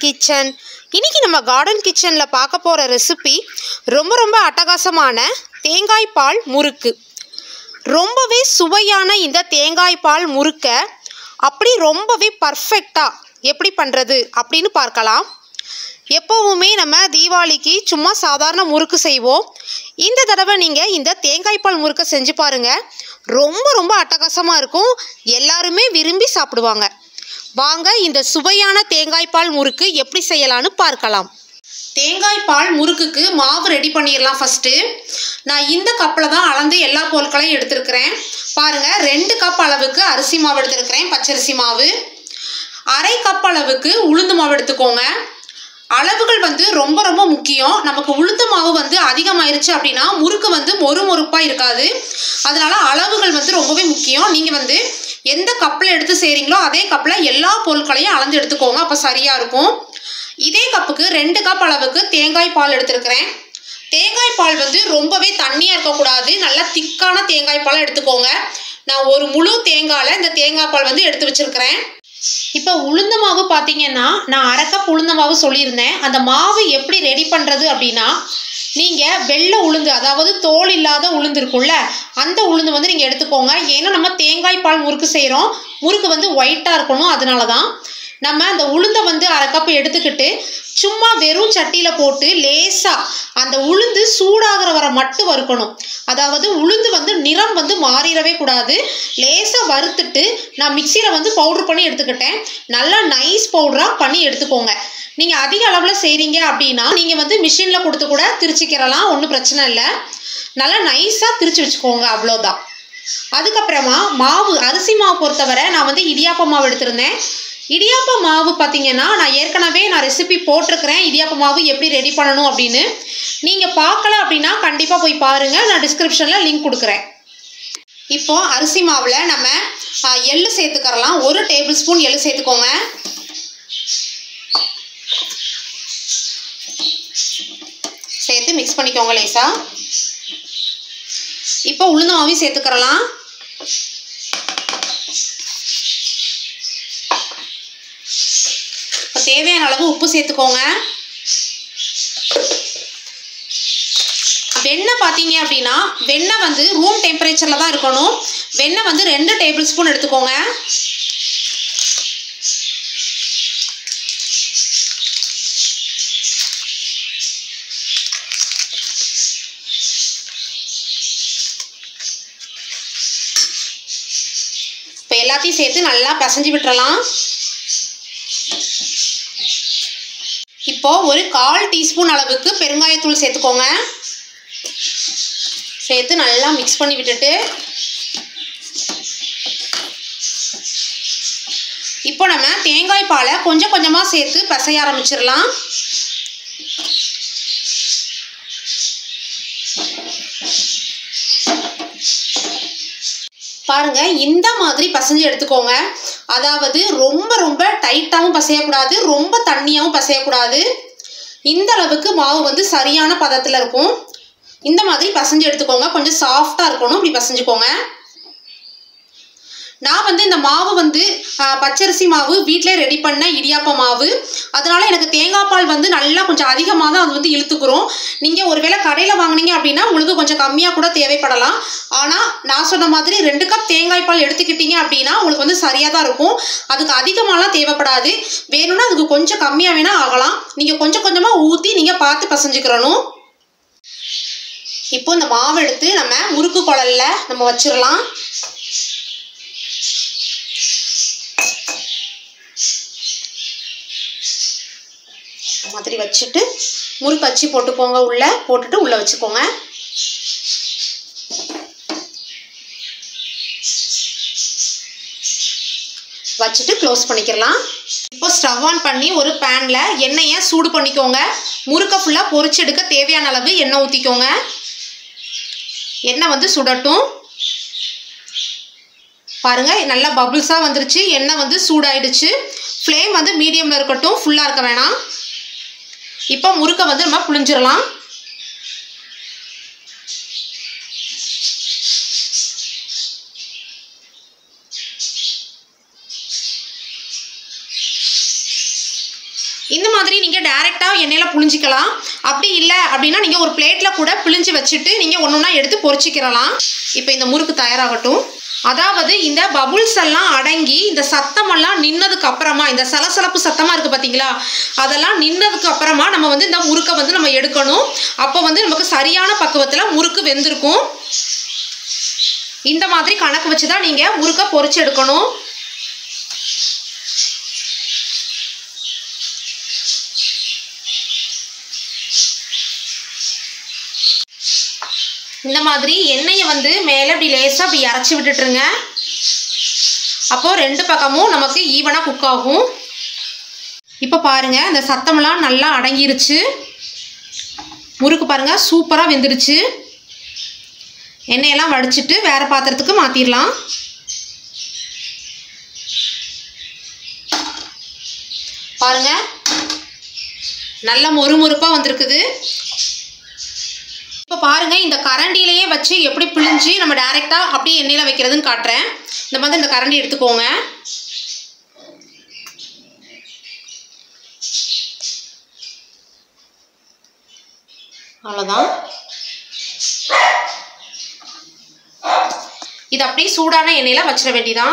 kitchen இன்னைக்கு நம்ம garden கிச்சனில் பார்க்க போகிற ரெசிபி ரொம்ப ரொம்ப அட்டகாசமான தேங்காய் பால் முறுக்கு ரொம்பவே சுவையான இந்த தேங்காய் பால் முறுக்க அப்படி ரொம்பவே பர்ஃபெக்டாக எப்படி பண்ணுறது அப்படின்னு பார்க்கலாம் எப்போவுமே நம்ம தீபாவளிக்கு சும்மா சாதாரண முறுக்கு செய்வோம் இந்த தடவை நீங்கள் இந்த தேங்காய் பால் முறுக்கை செஞ்சு பாருங்கள் ரொம்ப ரொம்ப அட்டகாசமாக இருக்கும் எல்லாருமே விரும்பி சாப்பிடுவாங்க வாங்க இந்த சுவையான தேங்காய் பால் முறுக்கு எப்படி செய்யலான்னு பார்க்கலாம் தேங்காய் பால் முறுக்குக்கு மாவு ரெடி பண்ணிடலாம் ஃபஸ்ட்டு நான் இந்த கப்பில் தான் அளந்து எல்லா பொருட்களையும் எடுத்திருக்கிறேன் பாருங்கள் ரெண்டு கப் அளவுக்கு அரிசி மாவு எடுத்திருக்கிறேன் பச்சரிசி மாவு அரை கப் அளவுக்கு உளுந்து மாவு எடுத்துக்கோங்க அளவுகள் வந்து ரொம்ப ரொம்ப முக்கியம் நமக்கு உளுந்து மாவு வந்து அதிகமாயிருச்சு அப்படின்னா முறுக்கு வந்து மொறு மொறுப்பாக இருக்காது அதனால அளவுகள் வந்து ரொம்பவே முக்கியம் நீங்கள் வந்து எந்த கப்பில் எடுத்து செய்கிறீங்களோ அதே கப்பில் எல்லா பொருட்களையும் அளந்து எடுத்துக்கோங்க அப்போ சரியாக இருக்கும் இதே கப்புக்கு ரெண்டு கப் அளவுக்கு தேங்காய் பால் எடுத்திருக்கிறேன் தேங்காய் பால் வந்து ரொம்பவே தண்ணியாக இருக்கக்கூடாது நல்லா திக்கான தேங்காய் பாலை எடுத்துக்கோங்க நான் ஒரு முழு தேங்காயில் இந்த தேங்காய் பால் வந்து எடுத்து வச்சுருக்கிறேன் இப்போ உளுந்த மாவு பார்த்தீங்கன்னா நான் அரை கப் உளுந்த மாவு சொல்லியிருந்தேன் அந்த மாவு எப்படி ரெடி பண்ணுறது அப்படின்னா நீங்கள் வெள்ளை உளுந்து அதாவது தோல் இல்லாத உளுந்து இருக்கும்ல அந்த உளுந்து வந்து நீங்கள் எடுத்துக்கோங்க ஏன்னா நம்ம தேங்காய் பால் முறுக்கு செய்கிறோம் முறுக்கு வந்து ஒயிட்டாக இருக்கணும் அதனால தான் நம்ம அந்த உளுந்தை வந்து அரை கப் எடுத்துக்கிட்டு சும்மா வெறும் சட்டியில் போட்டு லேசாக அந்த உளுந்து சூடாகிற வரை மட்டும் வறுக்கணும் அதாவது உளுந்து வந்து நிறம் வந்து மாறிடவே கூடாது லேசாக வறுத்துட்டு நான் மிக்சியில் வந்து பவுட்ரு பண்ணி எடுத்துக்கிட்டேன் நல்லா நைஸ் பவுடராக பண்ணி எடுத்துக்கோங்க நீங்கள் அதிக அளவில் செய்கிறீங்க அப்படின்னா நீங்கள் வந்து மிஷினில் கொடுத்து கூட திரிச்சிக்கிறலாம் ஒன்றும் பிரச்சனை இல்லை நல்லா நைஸாக திரிச்சு வச்சுக்கோங்க அவ்வளோதான் அதுக்கப்புறமா மாவு அரிசி மாவு பொறுத்தவரை நான் வந்து இடியாப்ப மாவு எடுத்திருந்தேன் இடியாப்ப மாவு பார்த்தீங்கன்னா நான் ஏற்கனவே நான் ரெசிபி போட்டிருக்கிறேன் இடியாப்ப மாவு எப்படி ரெடி பண்ணணும் அப்படின்னு நீங்கள் பார்க்கல அப்படின்னா கண்டிப்பாக போய் பாருங்கள் நான் டிஸ்கிரிப்ஷனில் லிங்க் கொடுக்குறேன் இப்போ அரிசி மாவில் நம்ம ஆ, எள்ளு சேர்த்துக்கறலாம் ஒரு டேபிள் ஸ்பூன் எள்ளு சேர்த்துக்கோங்க சேர்த்து மிக்ஸ் பண்ணிக்கோங்க லேசா இப்போ உளுந்த மாவையும் சேர்த்துக்கறலாம் இப்போ தேவையான அளவு உப்பு சேர்த்துக்கோங்க வெண்ணெய் பார்த்தீங்க அப்படின்னா வெண்ணெய் வந்து ரூம் டெம்பரேச்சரில் தான் இருக்கணும் வெண்ணெய் வந்து ரெண்டு டேபிள் ஸ்பூன் எடுத்துக்கோங்க இப்போ எல்லாத்தையும் சேர்த்து நல்லா பிசைஞ்சு விட்டுறலாம் இப்போ ஒரு கால் டீஸ்பூன் அளவுக்கு பெருங்காயத்தூள் சேர்த்துக்கோங்க சேர்த்து நல்லா மிக்ஸ் பண்ணி விட்டுட்டு இப்போ நம்ம தேங்காய் பாலை கொஞ்சம் கொஞ்சமாக சேர்த்து பிசைய ஆரம்பிச்சிடலாம் பாருங்க இந்த மாதிரி பசைஞ்சு எடுத்துக்கோங்க அதாவது ரொம்ப ரொம்ப டைட்டாகவும் பசையக்கூடாது ரொம்ப தண்ணியாகவும் பசையக்கூடாது இந்த அளவுக்கு மாவு வந்து சரியான பதத்தில் இருக்கும் இந்த மாதிரி பசைஞ்சு எடுத்துக்கோங்க கொஞ்சம் சாஃப்டாக இருக்கணும் இப்படி பசைஞ்சுக்கோங்க நான் வந்து இந்த மாவு வந்து ஆ, பச்சரிசி மாவு வீட்டிலே ரெடி பண்ண இடியாப்ப மாவு அதனால எனக்கு தேங்காய் பால் வந்து நல்லா கொஞ்சம் அதிகமாக தான் அது வந்து இழுத்துக்கிறோம் நீங்கள் ஒருவேளை கடையில் வாங்குனீங்க அப்படின்னா உங்களுக்கு கொஞ்சம் கம்மியாக கூட தேவைப்படலாம் ஆனால் நான் சொன்ன மாதிரி ரெண்டு கப் தேங்காய் பால் எடுத்துக்கிட்டீங்க அப்படின்னா உங்களுக்கு வந்து சரியாக தான் இருக்கும் அதுக்கு அதிகமாகலாம் தேவைப்படாது வேணும்னா அதுக்கு கொஞ்சம் கம்மியாக வேணால் ஆகலாம் நீங்கள் கொஞ்சம் கொஞ்சமாக ஊற்றி நீங்கள் பார்த்து பசைஞ்சுக்கிறணும் இப்போ இந்த மாவு எடுத்து நம்ம முறுக்கு குழல்ல நம்ம வச்சிடலாம் இந்த மாதிரி வச்சுட்டு முறுக்கு அச்சு போட்டுக்கோங்க உள்ள போட்டுட்டு உள்ள வச்சுக்கோங்க வச்சுட்டு க்ளோஸ் பண்ணிக்கிறலாம் இப்போ ஸ்டவ் ஆன் பண்ணி ஒரு பேனில் எண்ணெயை சூடு பண்ணிக்கோங்க முறுக்கை ஃபுல்லாக பொரிச்சு எடுக்க தேவையான அளவு எண்ணெய் ஊற்றிக்கோங்க எண்ணெய் வந்து சுடட்டும் பாருங்க நல்லா பபுள்ஸாக வந்துருச்சு எண்ணெய் வந்து சூடாயிடுச்சு ஃப்ளேம் வந்து மீடியமில் இருக்கட்டும் ஃபுல்லாக இருக்க வேணாம் இப்போ முறுக்கை வந்து நம்ம புழிஞ்சிடலாம் இந்த மாதிரி நீங்கள் டைரெக்டாக எண்ணெயில் புழிஞ்சிக்கலாம் அப்படி இல்லை அப்படின்னா நீங்கள் ஒரு பிளேட்டில் கூட பிழிஞ்சு வச்சுட்டு நீங்கள் ஒன்று ஒன்றா எடுத்து பொரிச்சிக்கிறலாம் இப்போ இந்த முறுக்கு தயாராகட்டும் அதாவது இந்த பபுள்ஸ் எல்லாம் அடங்கி இந்த சத்தமெல்லாம் நின்னதுக்கு அப்புறமா இந்த சலசலப்பு சத்தமாக இருக்குது பார்த்தீங்களா அதெல்லாம் நின்னதுக்கு அப்புறமா நம்ம வந்து இந்த முறுக்கை வந்து நம்ம எடுக்கணும் அப்போ வந்து நமக்கு சரியான பக்குவத்தில் முறுக்கு வெந்திருக்கும் இந்த மாதிரி கணக்கு வச்சு தான் நீங்கள் முறுக்கை பொரிச்சு எடுக்கணும் இந்த மாதிரி எண்ணெயை வந்து மேலே இப்படி லேசாக இப்படி இறச்சி விட்டுட்டுருங்க அப்போது ரெண்டு பக்கமும் நமக்கு ஈவனாக குக் ஆகும் இப்போ பாருங்கள் இந்த சத்தமெல்லாம் நல்லா அடங்கிருச்சு முறுக்கு பாருங்கள் சூப்பராக வெந்துருச்சு எண்ணெயெல்லாம் வடிச்சிட்டு வேறு பாத்திரத்துக்கு மாற்றிடலாம் பாருங்க நல்ல மொறுமொறுப்பாக வந்திருக்குது இப்போ பாருங்க இந்த கரண்டிலேயே வச்சு எப்படி பிழிஞ்சு நம்ம டைரெக்டாக அப்படியே எண்ணெயில் வைக்கிறதுன்னு காட்டுறேன் இந்த மாதிரி இந்த கரண்டி எடுத்துக்கோங்க அவ்வளோதான் இது அப்படியே சூடான எண்ணெயில் வச்சிட வேண்டியதான்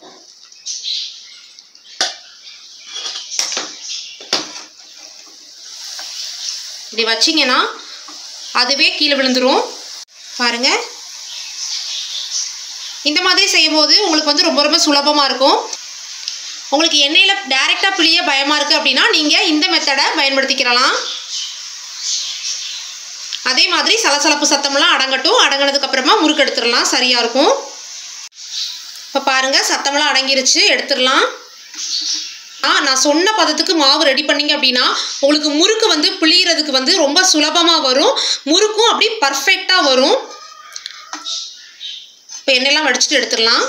இப்படி வச்சிங்கன்னா அதுவே கீழே விழுந்துரும் பாருங்க இந்த மாதிரி செய்யும்போது உங்களுக்கு வந்து ரொம்ப ரொம்ப சுலபமாக இருக்கும் உங்களுக்கு எண்ணெயில் டைரெக்டாக பிழிய பயமாக இருக்குது அப்படின்னா நீங்கள் இந்த மெத்தடை பயன்படுத்திக்கிறலாம் அதே மாதிரி சலசலப்பு சத்தமெல்லாம் அடங்கட்டும் அடங்கினதுக்கு அப்புறமா முறுக்கு எடுத்துடலாம் சரியாக இருக்கும் இப்போ பாருங்கள் சத்தமெல்லாம் அடங்கிருச்சு எடுத்துடலாம் ஆ நான் சொன்ன பதத்துக்கு மாவு ரெடி பண்ணீங்க அப்படின்னா உங்களுக்கு முறுக்கு வந்து புளியறதுக்கு வந்து ரொம்ப சுலபமாக வரும் முறுக்கும் அப்படி பர்ஃபெக்டாக வரும் இப்போ எண்ணெயெல்லாம் வடிச்சிட்டு எடுத்துடலாம்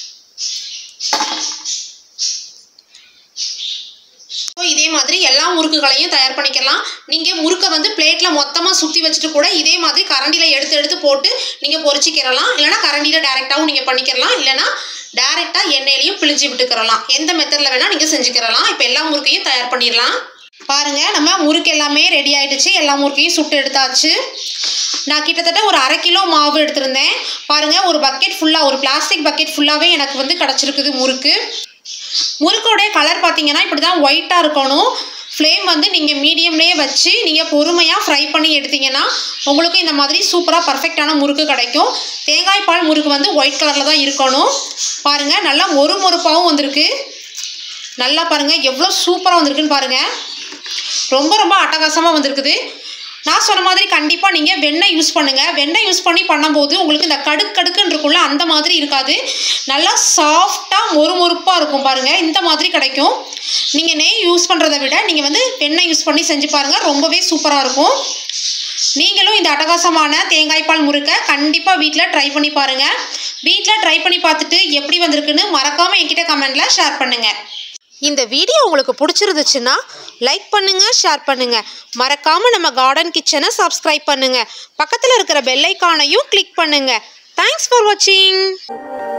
இப்போ இதே மாதிரி எல்லா முறுக்குகளையும் தயார் பண்ணிக்கலாம் நீங்கள் முறுக்கை வந்து பிளேட்டில் மொத்தமாக சுற்றி வச்சுட்டு கூட இதே மாதிரி கரண்டியில் எடுத்து எடுத்து போட்டு நீங்கள் பொரிச்சிக்கிறலாம் இல்லைனா கரண்டியில் டேரெக்டாகவும் நீங்கள் பண்ணிக்கிறலாம் இல்லைனா டேரெக்டாக எண்ணெயிலையும் பிழிஞ்சு விட்டுக்கிறலாம் எந்த மெத்தடில் வேணால் நீங்கள் செஞ்சுக்கிறலாம் இப்போ எல்லா முறுக்கையும் தயார் பண்ணிடலாம் பாருங்கள் நம்ம முறுக்கு எல்லாமே ரெடி ஆயிடுச்சு எல்லா முறுக்கையும் சுட்டு எடுத்தாச்சு நான் கிட்டத்தட்ட ஒரு அரை கிலோ மாவு எடுத்திருந்தேன் பாருங்கள் ஒரு பக்கெட் ஃபுல்லாக ஒரு பிளாஸ்டிக் பக்கெட் ஃபுல்லாகவே எனக்கு வந்து கிடச்சிருக்குது முறுக்கு முறுக்கோடைய கலர் பார்த்தீங்கன்னா இப்படி தான் ஒயிட்டாக இருக்கணும் ஃப்ளேம் வந்து நீங்கள் மீடியம்லேயே வச்சு நீங்கள் பொறுமையாக ஃப்ரை பண்ணி எடுத்தீங்கன்னா உங்களுக்கு இந்த மாதிரி சூப்பராக பர்ஃபெக்டான முறுக்கு கிடைக்கும் தேங்காய் பால் முறுக்கு வந்து ஒயிட் கலரில் தான் இருக்கணும் பாருங்கள் நல்லா மொறு மொறுப்பாகவும் வந்திருக்கு நல்லா பாருங்கள் எவ்வளோ சூப்பராக வந்திருக்குன்னு பாருங்கள் ரொம்ப ரொம்ப அட்டகாசமாக வந்திருக்குது நான் சொன்ன மாதிரி கண்டிப்பாக நீங்கள் வெண்ணெய் யூஸ் பண்ணுங்கள் வெண்ணெய் யூஸ் பண்ணி பண்ணும்போது உங்களுக்கு இந்த கடுக்கு கடுக்குன்னு இருக்கும்ல அந்த மாதிரி இருக்காது நல்லா சாஃப்டாக மொறுமொறுப்பாக இருக்கும் பாருங்கள் இந்த மாதிரி கிடைக்கும் நீங்கள் நெய் யூஸ் பண்ணுறதை விட நீங்கள் வந்து வெண்ணெய் யூஸ் பண்ணி செஞ்சு பாருங்கள் ரொம்பவே சூப்பராக இருக்கும் நீங்களும் இந்த அட்டகாசமான தேங்காய் பால் முறுக்கை கண்டிப்பாக வீட்டில் ட்ரை பண்ணி பாருங்கள் வீட்டில் ட்ரை பண்ணி பார்த்துட்டு எப்படி வந்திருக்குன்னு மறக்காமல் என்கிட்ட கமெண்டில் ஷேர் பண்ணுங்கள் இந்த வீடியோ உங்களுக்கு பிடிச்சிருந்துச்சுன்னா லைக் பண்ணுங்க ஷேர் பண்ணுங்க மறக்காம நம்ம கார்டன் கிச்சனை சப்ஸ்கிரைப் பண்ணுங்க பக்கத்தில் இருக்கிற பெல் ஐக்கானையும் கிளிக் பண்ணுங்க தேங்க்ஸ் ஃபார் வாட்சிங்